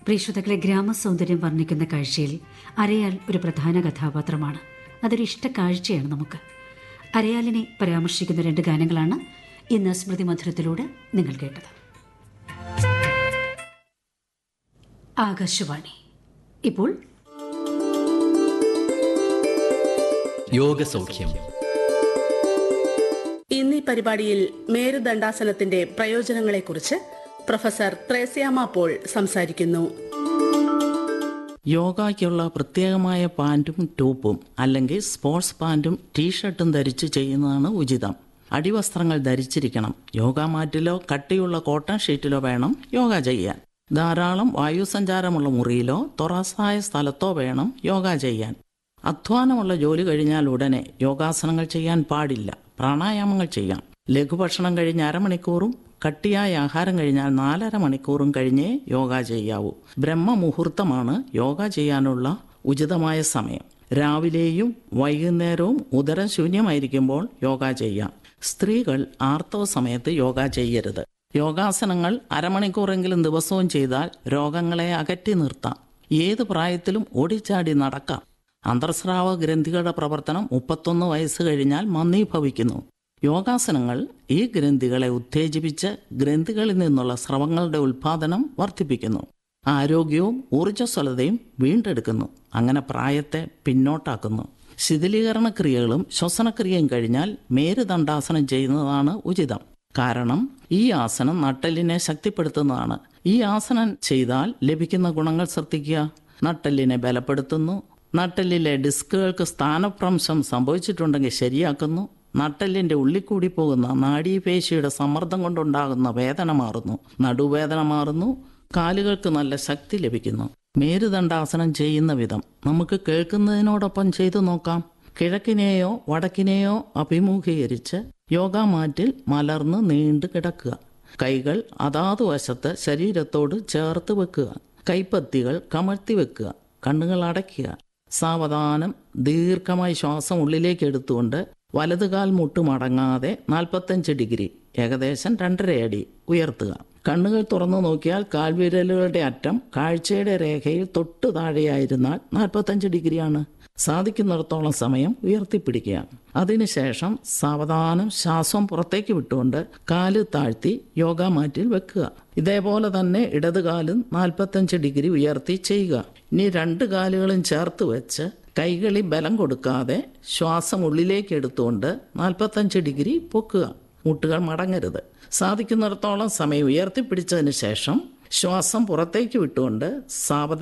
പ്രിയശ്രോതാക്കളെ ഗ്രാമസൗന്ദര്യം വർണ്ണിക്കുന്ന കാഴ്ചയിൽ അരയാൽ ഒരു പ്രധാന കഥാപാത്രമാണ് അതൊരു ഇഷ്ട കാഴ്ചയാണ് നമുക്ക് അരയാലിനെ പരാമർശിക്കുന്ന രണ്ട് ഗാനങ്ങളാണ് ഇന്ന് സ്മൃതി മധുരത്തിലൂടെ നിങ്ങൾ കേട്ടത് ആകാശവാണി ഇപ്പോൾ യോഗസൗഖ്യം ഇന്നീ പരിപാടിയിൽ മേരുദണ്ഡാസനത്തിന്റെ പ്രയോജനങ്ങളെക്കുറിച്ച് പ്രൊഫസർ ത്രേസ്യാമ പോൾ സംസാരിക്കുന്നു യോഗയ്ക്കുള്ള പ്രത്യേകമായ പാൻറ്റും ടോപ്പും അല്ലെങ്കിൽ സ്പോർട്സ് പാൻറ്റും ടീഷർട്ടും ധരിച്ച് ചെയ്യുന്നതാണ് ഉചിതം അടിവസ്ത്രങ്ങൾ ധരിച്ചിരിക്കണം യോഗ മാറ്റിലോ കട്ടിയുള്ള കോട്ടൺ ഷീറ്റിലോ വേണം യോഗ ചെയ്യാൻ ധാരാളം വായുസഞ്ചാരമുള്ള മുറിയിലോ തുറസായ സ്ഥലത്തോ വേണം യോഗ ചെയ്യാൻ അധ്വാനമുള്ള ജോലി കഴിഞ്ഞാൽ ഉടനെ യോഗാസനങ്ങൾ ചെയ്യാൻ പാടില്ല പ്രാണായാമങ്ങൾ ചെയ്യാം ലഘുഭക്ഷണം കഴിഞ്ഞ് അരമണിക്കൂറും കട്ടിയായ ആഹാരം കഴിഞ്ഞാൽ നാലര മണിക്കൂറും കഴിഞ്ഞേ യോഗ ചെയ്യാവൂ ബ്രഹ്മമുഹൂർത്തമാണ് യോഗ ചെയ്യാനുള്ള ഉചിതമായ സമയം രാവിലെയും വൈകുന്നേരവും ഉദരം ശൂന്യമായിരിക്കുമ്പോൾ യോഗ ചെയ്യാം സ്ത്രീകൾ ആർത്തവ സമയത്ത് യോഗ ചെയ്യരുത് യോഗാസനങ്ങൾ അരമണിക്കൂറെങ്കിലും ദിവസവും ചെയ്താൽ രോഗങ്ങളെ അകറ്റി നിർത്താം ഏത് പ്രായത്തിലും ഓടിച്ചാടി നടക്കാം അന്തർസ്രാവ ഗ്രന്ഥികളുടെ പ്രവർത്തനം മുപ്പത്തൊന്ന് വയസ്സ് കഴിഞ്ഞാൽ മന്ദീഭവിക്കുന്നു യോഗാസനങ്ങൾ ഈ ഗ്രന്ഥികളെ ഉത്തേജിപ്പിച്ച് ഗ്രന്ഥികളിൽ നിന്നുള്ള സ്രവങ്ങളുടെ ഉൽപാദനം വർദ്ധിപ്പിക്കുന്നു ആരോഗ്യവും ഊർജ്ജസ്വലതയും വീണ്ടെടുക്കുന്നു അങ്ങനെ പ്രായത്തെ പിന്നോട്ടാക്കുന്നു ശിഥിലീകരണ ക്രിയകളും ശ്വസനക്രിയയും കഴിഞ്ഞാൽ മേരുദണ്ഡാസനം ചെയ്യുന്നതാണ് ഉചിതം കാരണം ഈ ആസനം നട്ടലിനെ ശക്തിപ്പെടുത്തുന്നതാണ് ഈ ആസനം ചെയ്താൽ ലഭിക്കുന്ന ഗുണങ്ങൾ ശ്രദ്ധിക്കുക നട്ടലിനെ ബലപ്പെടുത്തുന്നു നട്ടലിലെ ഡിസ്കുകൾക്ക് സ്ഥാനഭ്രംശം സംഭവിച്ചിട്ടുണ്ടെങ്കിൽ ശരിയാക്കുന്നു നട്ടലിന്റെ ഉള്ളിൽ കൂടി പോകുന്ന നാഡീപേശിയുടെ സമ്മർദ്ദം കൊണ്ടുണ്ടാകുന്ന വേദന മാറുന്നു നടുവേദന മാറുന്നു കാലുകൾക്ക് നല്ല ശക്തി ലഭിക്കുന്നു മേരുദണ്ഡാസനം ചെയ്യുന്ന വിധം നമുക്ക് കേൾക്കുന്നതിനോടൊപ്പം ചെയ്തു നോക്കാം കിഴക്കിനെയോ വടക്കിനെയോ അഭിമുഖീകരിച്ച് യോഗ മാറ്റിൽ മലർന്ന് നീണ്ടു കിടക്കുക കൈകൾ അതാതു വശത്ത് ശരീരത്തോട് ചേർത്ത് വെക്കുക കൈപ്പത്തികൾ കമഴ്ത്തി വെക്കുക കണ്ണുകൾ അടയ്ക്കുക സാവധാനം ദീർഘമായി ശ്വാസം ഉള്ളിലേക്ക് എടുത്തുകൊണ്ട് വലതുകാൽ മുട്ട് മടങ്ങാതെ നാൽപ്പത്തഞ്ച് ഡിഗ്രി ഏകദേശം രണ്ടര അടി ഉയർത്തുക കണ്ണുകൾ തുറന്നു നോക്കിയാൽ കാൽവിരലുകളുടെ അറ്റം കാഴ്ചയുടെ രേഖയിൽ തൊട്ടു താഴെയായിരുന്നാൽ നാൽപ്പത്തഞ്ച് ഡിഗ്രിയാണ് സാധിക്കുന്നിടത്തോളം സമയം ഉയർത്തിപ്പിടിക്കുക അതിനുശേഷം സാവധാനം ശ്വാസം പുറത്തേക്ക് വിട്ടുകൊണ്ട് കാല് താഴ്ത്തി യോഗ മാറ്റിൽ വെക്കുക ഇതേപോലെ തന്നെ ഇടതുകാലും നാൽപ്പത്തഞ്ച് ഡിഗ്രി ഉയർത്തി ചെയ്യുക ഇനി രണ്ട് കാലുകളും ചേർത്ത് വെച്ച് കൈകളിൽ ബലം കൊടുക്കാതെ ശ്വാസം ഉള്ളിലേക്ക് എടുത്തുകൊണ്ട് നാൽപ്പത്തഞ്ച് ഡിഗ്രി പൊക്കുക മുട്ടുകൾ മടങ്ങരുത് സാധിക്കുന്നിടത്തോളം സമയം ഉയർത്തിപ്പിടിച്ചതിന് ശേഷം ശ്വാസം പുറത്തേക്ക് വിട്ടുകൊണ്ട് സാവധാനം